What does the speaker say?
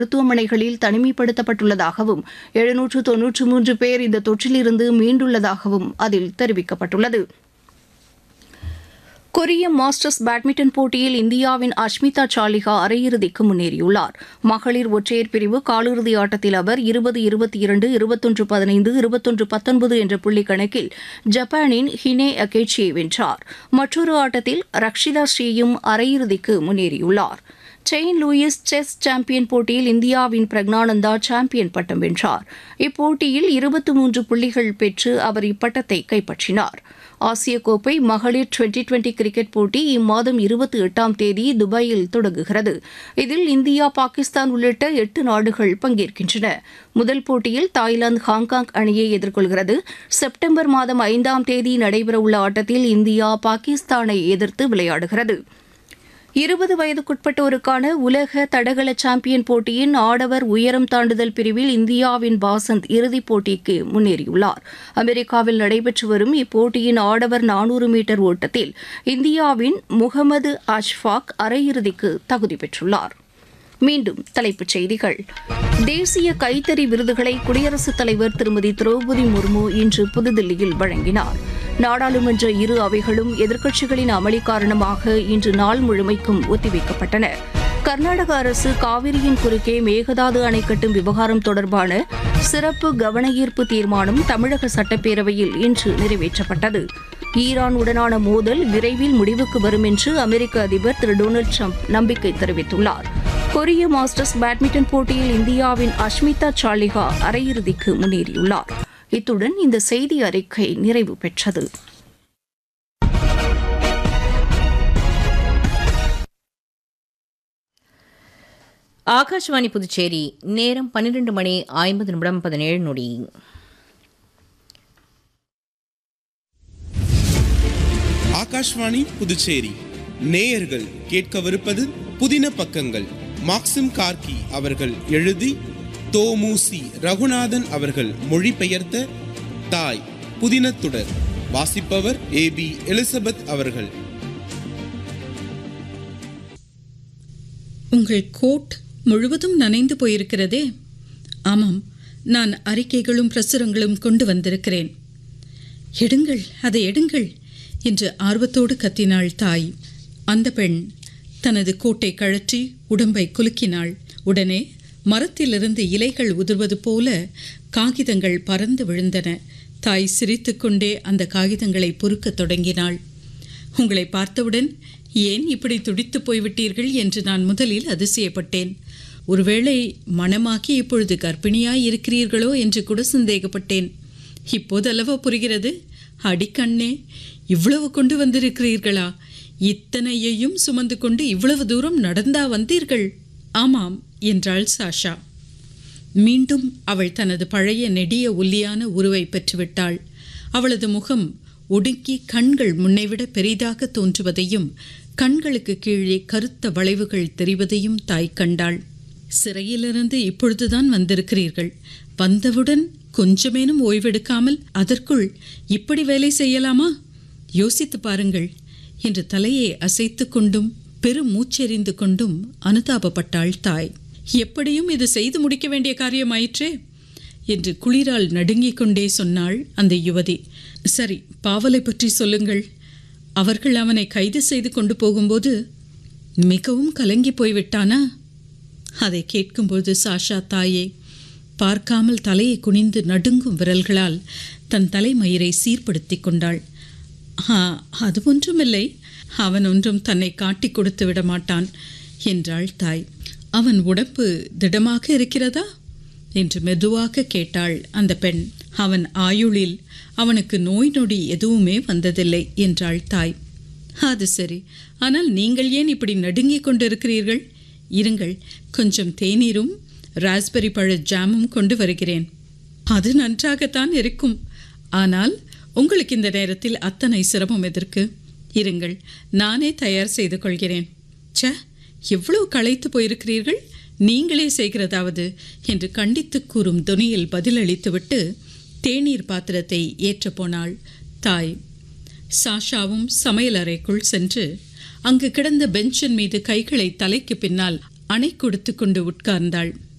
மருத்துவமனைகளில் தனிமைப்படுத்தப்பட்டுள்ளதாகவும் எழுநூற்று தொன்னூற்று மூன்று பேர் இந்த தொற்றிலிருந்து மீண்டுள்ளதாகவும் அதில் தெரிவிக்கப்பட்டுள்ளது கொரிய மாஸ்டர்ஸ் பேட்மிண்டன் போட்டியில் இந்தியாவின் அஷ்மிதா சாலிகா அரையிறுதிக்கு முன்னேறியுள்ளார் மகளிர் ஒற்றையர் பிரிவு காலிறுதி ஆட்டத்தில் அவர் இருபது இருபத்தி இரண்டு இருபத்தொன்று பதினைந்து இருபத்தொன்று பத்தொன்பது என்ற புள்ளி கணக்கில் ஜப்பானின் ஹினே அகேச்சியை வென்றார் மற்றொரு ஆட்டத்தில் ரக்ஷிதா ஸ்ரீயும் அரையிறுதிக்கு முன்னேறியுள்ளார் செயின் லூயிஸ் செஸ் சாம்பியன் போட்டியில் இந்தியாவின் பிரக்னானந்தா சாம்பியன் பட்டம் வென்றார் இப்போட்டியில் இருபத்தி மூன்று புள்ளிகள் பெற்று அவர் இப்பட்டத்தை கைப்பற்றினார் ஆசிய கோப்பை மகளிர் டுவெண்டி டுவெண்டி கிரிக்கெட் போட்டி இம்மாதம் இருபத்தி எட்டாம் தேதி துபாயில் தொடங்குகிறது இதில் இந்தியா பாகிஸ்தான் உள்ளிட்ட எட்டு நாடுகள் பங்கேற்கின்றன முதல் போட்டியில் தாய்லாந்து ஹாங்காங் அணியை எதிர்கொள்கிறது செப்டம்பர் மாதம் ஐந்தாம் தேதி நடைபெறவுள்ள ஆட்டத்தில் இந்தியா பாகிஸ்தானை எதிர்த்து விளையாடுகிறது இருபது வயதுக்குட்பட்டோருக்கான உலக தடகள சாம்பியன் போட்டியின் ஆடவர் உயரம் தாண்டுதல் பிரிவில் இந்தியாவின் பாசந்த் இறுதிப் போட்டிக்கு முன்னேறியுள்ளார் அமெரிக்காவில் நடைபெற்று வரும் இப்போட்டியின் ஆடவர் நானூறு மீட்டர் ஓட்டத்தில் இந்தியாவின் முகமது அஷ்ஃபாக் அரையிறுதிக்கு தகுதி பெற்றுள்ளார் மீண்டும் தலைப்புச் செய்திகள் தேசிய கைத்தறி விருதுகளை குடியரசுத் தலைவர் திருமதி திரௌபதி முர்மு இன்று புதுதில்லியில் வழங்கினார் நாடாளுமன்ற இரு அவைகளும் எதிர்க்கட்சிகளின் அமளி காரணமாக இன்று நாள் முழுமைக்கும் ஒத்திவைக்கப்பட்டன கர்நாடக அரசு காவிரியின் குறுக்கே மேகதாது அணை கட்டும் விவகாரம் தொடர்பான சிறப்பு கவன ஈர்ப்பு தீர்மானம் தமிழக சட்டப்பேரவையில் இன்று நிறைவேற்றப்பட்டது ஈரான் உடனான மோதல் விரைவில் முடிவுக்கு வரும் என்று அமெரிக்க அதிபர் திரு டொனால்டு ட்ரம்ப் நம்பிக்கை தெரிவித்துள்ளார் கொரிய மாஸ்டர்ஸ் பேட்மிண்டன் போட்டியில் இந்தியாவின் அஷ்மிதா சாலிகா அரையிறுதிக்கு முன்னேறியுள்ளார் இத்துடன் இந்த செய்தி அறிக்கை நிறைவு பெற்றது ஆகாஷ்வாணி புதுச்சேரி நேரம் பன்னிரண்டு மணி ஐம்பது நிமிடம் பதினேழு நொடி ஆகாஷ்வாணி புதுச்சேரி நேயர்கள் கேட்கவிருப்பது புதின பக்கங்கள் மாக்சிம் கார்கி அவர்கள் எழுதி தோமுசி ரகுநாதன் அவர்கள் மொழிபெயர்த்த தாய் புதினத்துடர் வாசிப்பவர் ஏ பி எலிசபெத் அவர்கள் உங்கள் கோட் முழுவதும் நனைந்து போயிருக்கிறதே ஆமாம் நான் அறிக்கைகளும் பிரசுரங்களும் கொண்டு வந்திருக்கிறேன் எடுங்கள் அதை எடுங்கள் என்று ஆர்வத்தோடு கத்தினாள் தாய் அந்த பெண் தனது கோட்டை கழற்றி உடம்பை குலுக்கினாள் உடனே மரத்திலிருந்து இலைகள் உதிர்வது போல காகிதங்கள் பறந்து விழுந்தன தாய் சிரித்துக்கொண்டே அந்த காகிதங்களை பொறுக்கத் தொடங்கினாள் உங்களை பார்த்தவுடன் ஏன் இப்படி துடித்து போய்விட்டீர்கள் என்று நான் முதலில் அதிசயப்பட்டேன் ஒருவேளை மனமாக்கி இப்பொழுது கர்ப்பிணியாய் இருக்கிறீர்களோ என்று கூட சந்தேகப்பட்டேன் இப்போதல்லவா புரிகிறது அடிக்கண்ணே இவ்வளவு கொண்டு வந்திருக்கிறீர்களா இத்தனையையும் சுமந்து கொண்டு இவ்வளவு தூரம் நடந்தா வந்தீர்கள் ஆமாம் என்றாள் சாஷா மீண்டும் அவள் தனது பழைய நெடிய ஒல்லியான உருவை பெற்றுவிட்டாள் அவளது முகம் ஒடுங்கி கண்கள் முன்னைவிட பெரிதாக தோன்றுவதையும் கண்களுக்கு கீழே கருத்த வளைவுகள் தெரிவதையும் தாய் கண்டாள் சிறையிலிருந்து இப்பொழுதுதான் வந்திருக்கிறீர்கள் வந்தவுடன் கொஞ்சமேனும் ஓய்வெடுக்காமல் அதற்குள் இப்படி வேலை செய்யலாமா யோசித்து பாருங்கள் என்று தலையை அசைத்து கொண்டும் பெரும் மூச்செறிந்து கொண்டும் அனுதாபப்பட்டாள் தாய் எப்படியும் இது செய்து முடிக்க வேண்டிய காரியமாயிற்றே என்று குளிரால் நடுங்கிக் கொண்டே சொன்னாள் அந்த யுவதி சரி பாவலை பற்றி சொல்லுங்கள் அவர்கள் அவனை கைது செய்து கொண்டு போகும்போது மிகவும் கலங்கி போய்விட்டானா அதை கேட்கும்போது சாஷா தாயே பார்க்காமல் தலையை குனிந்து நடுங்கும் விரல்களால் தன் தலைமயிரை சீர்படுத்தி கொண்டாள் ஆ அது ஒன்றுமில்லை அவன் ஒன்றும் தன்னை காட்டிக் கொடுத்து விட மாட்டான் என்றாள் தாய் அவன் உடம்பு திடமாக இருக்கிறதா என்று மெதுவாக கேட்டாள் அந்த பெண் அவன் ஆயுளில் அவனுக்கு நோய் நொடி எதுவுமே வந்ததில்லை என்றாள் தாய் அது சரி ஆனால் நீங்கள் ஏன் இப்படி நடுங்கிக் கொண்டிருக்கிறீர்கள் இருங்கள் கொஞ்சம் தேநீரும் ராஸ்பெரி பழ ஜாமும் கொண்டு வருகிறேன் அது நன்றாகத்தான் இருக்கும் ஆனால் உங்களுக்கு இந்த நேரத்தில் அத்தனை சிரமம் எதற்கு இருங்கள் நானே தயார் செய்து கொள்கிறேன் ச்சே எவ்வளவு களைத்து போயிருக்கிறீர்கள் நீங்களே செய்கிறதாவது என்று கண்டித்து கூறும் துணியில் பதிலளித்துவிட்டு தேநீர் பாத்திரத்தை ஏற்றப் போனாள் தாய் சாஷாவும் சமையலறைக்குள் சென்று அங்கு கிடந்த பெஞ்சின் மீது கைகளை தலைக்கு பின்னால் அணை கொடுத்து கொண்டு உட்கார்ந்தாள்